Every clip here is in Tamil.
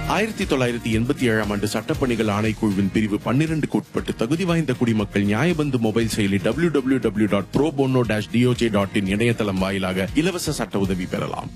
ஆயிரத்தி தொள்ளாயிரத்தி எண்பத்தி ஏழாம் ஆண்டு சட்டப்பணிகள் ஆணைக்குழுவின் பிரிவு பன்னிரண்டுக்கு உட்பட்டு தகுதி வாய்ந்த குடிமக்கள் நியாயபந்து மொபைல் செயலி W W W dot pro bono dash D O J dot in இணையதளம் வாயிலாக இலவச சட்ட உதவி பெறலாம்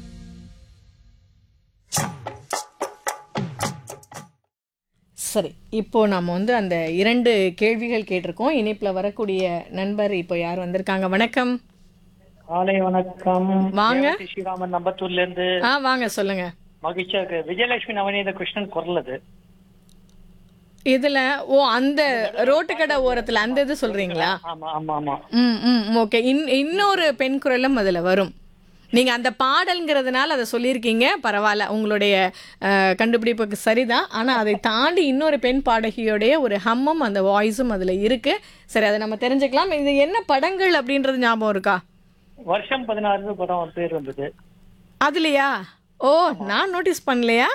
சரி இப்போ நம்ம வந்து அந்த இரண்டு கேள்விகள் கேட்டிருக்கோம் இணைப்புல வரக்கூடிய நண்பர் இப்போ யார் வந்திருக்காங்க வணக்கம் காலை வணக்கம் வாங்க. தேவதி ஸ்ரீராமன் நம்பத்தூர்ல இருந்து ஆ வாங்க சொல்லுங்க மகிழ்ச்சியா இருக்கு விஜயலட்சுமி நவநீத கிருஷ்ணன் குரல் அது இதுல ஓ அந்த ரோட்டு கடை ஓரத்துல அந்த இது சொல்றீங்களா ஆமா ஆமா ஆமா ம் ம் ஓகே இன் இன்னொரு பெண் குரலும் அதுல வரும் நீங்க அந்த பாடல்ங்கிறதுனால அதை சொல்லியிருக்கீங்க பரவாயில்ல உங்களுடைய அஹ், கண்டுபிடிப்புக்கு சரிதான் ஆனா அதை தாண்டி இன்னொரு பெண் பாடகியோடைய ஒரு ஹம்மும் அந்த வாய்ஸும் அதுல இருக்கு சரி அதை நம்ம தெரிஞ்சுக்கலாம் இது என்ன படங்கள் அப்படின்றது ஞாபகம் இருக்கா வருஷம் பதினாறு படம் ஒரு பேர் வந்தது அதுலையா ஓ நான் நோட்டீஸ் பண்ணலையா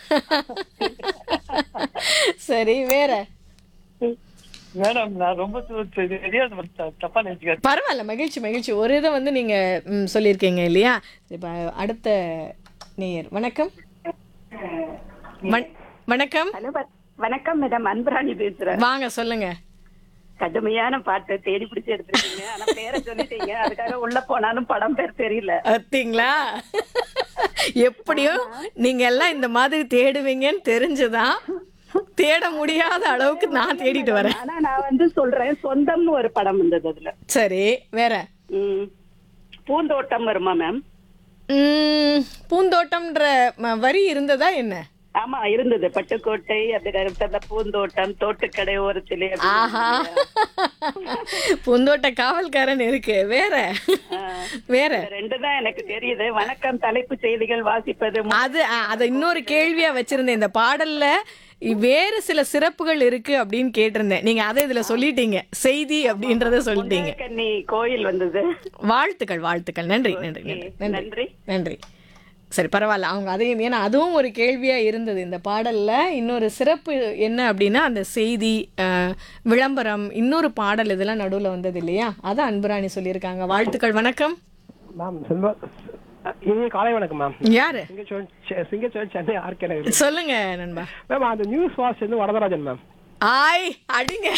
சரி வேற மேடம் நான் ரொம்ப து- து- தெரியாது த- தப்பா நினைச்சுக்க பரவாயில்ல மகிழ்ச்சி மகிழ்ச்சி ஒரு இதை வந்து நீங்க ம், சொல்லியிருக்கீங்க இல்லையா இப்போ அடுத்த நேயர் வணக்கம் வண- வணக்கம் ஹலோ வ- வணக்கம் மேடம் அன்பராணி பேசுறேன் வாங்க சொல்லுங்க கடுமையான பாட்டு தேடி பிடிச்சு எடுத்திருக்கீங்க ஆனா பேரை சொல்லிட்டீங்க அதுக்காக உள்ள போனாலும் படம் பேர் தெரியல பார்த்தீங்களா எப்படியோ நீங்க எல்லாம் இந்த மாதிரி தேடுவீங்கன்னு தெரிஞ்சுதான் தேட முடியாத அளவுக்கு நான் தேடிட்டு வரேன் ஆனா நான் வந்து சொல்றேன் சொந்தம்னு ஒரு படம் வந்தது அதுல சரி வேற ம். பூந்தோட்டம் வருமா மேம் ம், பூந்தோட்டம்ன்ற ம, வரி இருந்ததா என்ன ஆமா இருந்தது பட்டுக்கோட்டை அப்படி கருத்த பூந்தோட்டம் தோட்டுக்கடை ஓரத்திலே அப்படி ஆஹா பூந்தோட்ட காவல்காரன் இருக்கு வேற வேற இந்த ரெண்டு தான் எனக்கு தெரியுது வணக்கம் தலைப்பு செய்திகள் வாசிப்பது அது அ, அதை இன்னொரு கேள்வியா வச்சிருந்தேன் இந்த பாடல்ல வேறு சில சிறப்புகள் இருக்கு அப்படின்னு கேட்டிருந்தேன் நீங்க அதை இதுல சொல்லிட்டீங்க செய்தி அப்படின்றத சொல்லிட்டீங்க கன்னி கோயில் வந்தது வாழ்த்துக்கள் வாழ்த்துக்கள் நன்றி நன்றி நன்றி நன்றி நன்றி நன்றி சரி பரவாயில்ல அவங்க அதையும் ஏன்னா அதுவும் ஒரு கேள்வியா இருந்தது இந்த பாடல்ல இன்னொரு சிறப்பு என்ன அப்படின்னா அந்த செய்தி அஹ், விளம்பரம் இன்னொரு பாடல் இதெல்லாம் நடுவுல வந்தது இல்லையா அதை அன்புராணி சொல்லியிருக்காங்க வாழ்த்துக்கள் வணக்கம் மேம் செல்வா இனிய காலை வணக்கம் மேம் யாரு சிங்கச்சோழ் சிங்கச்சோழ் சென்னை ஆர்கே நகர் சொல்லுங்க நண்பா மேம் அந்த நியூஸ் வாட்ச் வந்து வரதராஜன் மேம் ஆய் அடிங்க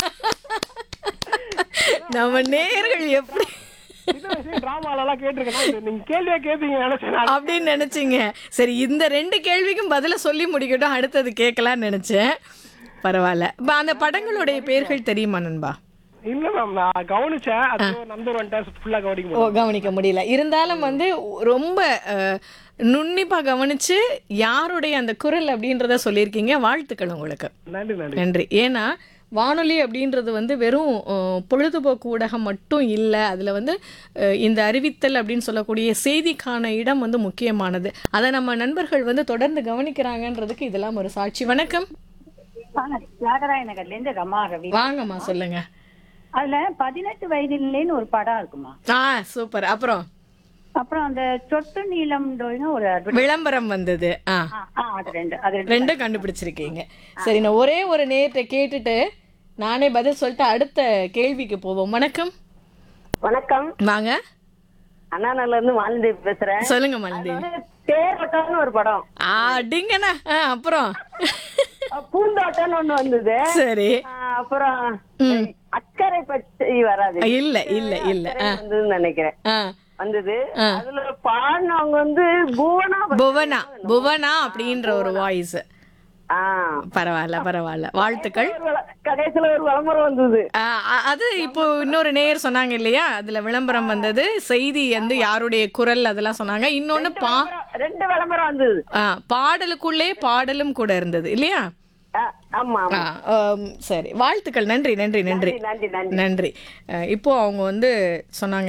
நம்ம நேர்கள் எப்படி சின்ன வயசுல டிராமாலெல்லாம் கேட்டிருக்கேன் நீங்க கேள்வியா கேட்பீங்க நினைச்சேன் நான். அப்படின்னு நினைச்சீங்க சரி இந்த ரெண்டு கேள்விக்கும் பதில சொல்லி முடிக்கட்டும் அடுத்தது கேட்கலாம்னு நினைச்சேன் பரவாயில்ல இப்ப அந்த படங்களுடைய பேர்கள் தெரியுமா நண்பா இல்ல மேம் நான் கவனிச்சேன் அது ஒரு நம்பர் வந்துட்டேன் ஃபுல்லா கவனிக்க ஓ முடியும் கவனிக்க முடியல இருந்தாலும் வந்து ரொம்ப அஹ், நுண்ணிப்பா கவனிச்சு யாருடைய அந்த குரல் அப்படின்றத சொல்லியிருக்கீங்க வாழ்த்துக்கள் உங்களுக்கு நன்றி நன்றி நன்றி ஏன்னா வானொலி அப்படின்றது வந்து வெறும் அஹ், பொழுதுபோக்கு ஊடகம் மட்டும் இல்லை அதில் வந்து அஹ், இந்த அறிவித்தல் அப்படின்னு சொல்லக்கூடிய செய்திக்கான இடம் வந்து முக்கியமானது அதை நம்ம நண்பர்கள் வந்து தொடர்ந்து கவனிக்கிறாங்கன்றதுக்கு இதெல்லாம் ஒரு சாட்சி வணக்கம் தியாகராய நகர்ல இருந்து ரமா ரவி வாங்கம்மா சொல்லுங்க அதுல பதினெட்டு வயதிலேன்னு ஒரு படம் இருக்குமா ஆ சூப்பர் அப்புறம் அப்புறம் அந்த சொட்டு நீளம் ஒரு advertise- விளம்பரம் வந்தது ஆ ஆ, ஆ, அது ரெண்டு அது ரெண்டு ரெண்டும் கண்டுபிடிச்சிருக்கீங்க சரி நான் ஒரே ஒரு நேரத்தை கேட்டுட்டு நானே பதில் சொல்லிட்டு அடுத்த கேள்விக்கு போவோம் வணக்கம் வணக்கம் வாங்க அண்ணாநகர்ல இருந்து மாலந்தேவி பேசுறேன் சொல்லுங்க மலந்தேவி தேரோட்டம்னு ஒரு படம் அடிங்கண்ணா ஆ அப்புறம் பூந்தோட்டம்னு ஒண்ணு வந்தது சரி ஆஹ் அப்புறம் அக்கறை பற்றி வராது இல்ல இல்ல இல்ல ஆ வந்ததுன்னு நினைக்கிறேன் ஆ வந்தது அதுல பாடினவங்க வந்து புவனா புவனா புவனா அப்படின்ற ஒரு வாய்ஸ் ஆஹ் பரவாயில்ல பரவாயில்ல வாழ்த்துக்கள் ஒரு விள- கடைசியில ஒரு விளம்பரம் வந்தது ஆ, அ- அது இப்போ இன்னொரு நேயர் சொன்னாங்க இல்லையா அதுல விளம்பரம் வந்தது செய்தி வந்து யாருடைய குரல் அதெல்லாம் சொன்னாங்க இன்னொன்னு பா ரெண்டு விளம்பரம் வந்தது ஆ, பாடலுக்குள்ளே பாடலும் கூட இருந்தது இல்லையா ஆஹ் ஆமா ஆ, ஆம், சரி வாழ்த்துக்கள் நன்றி நன்றி நன்றி நன்றி நன்றி நன்றி அஹ், இப்போ அவங்க வந்து சொன்னாங்க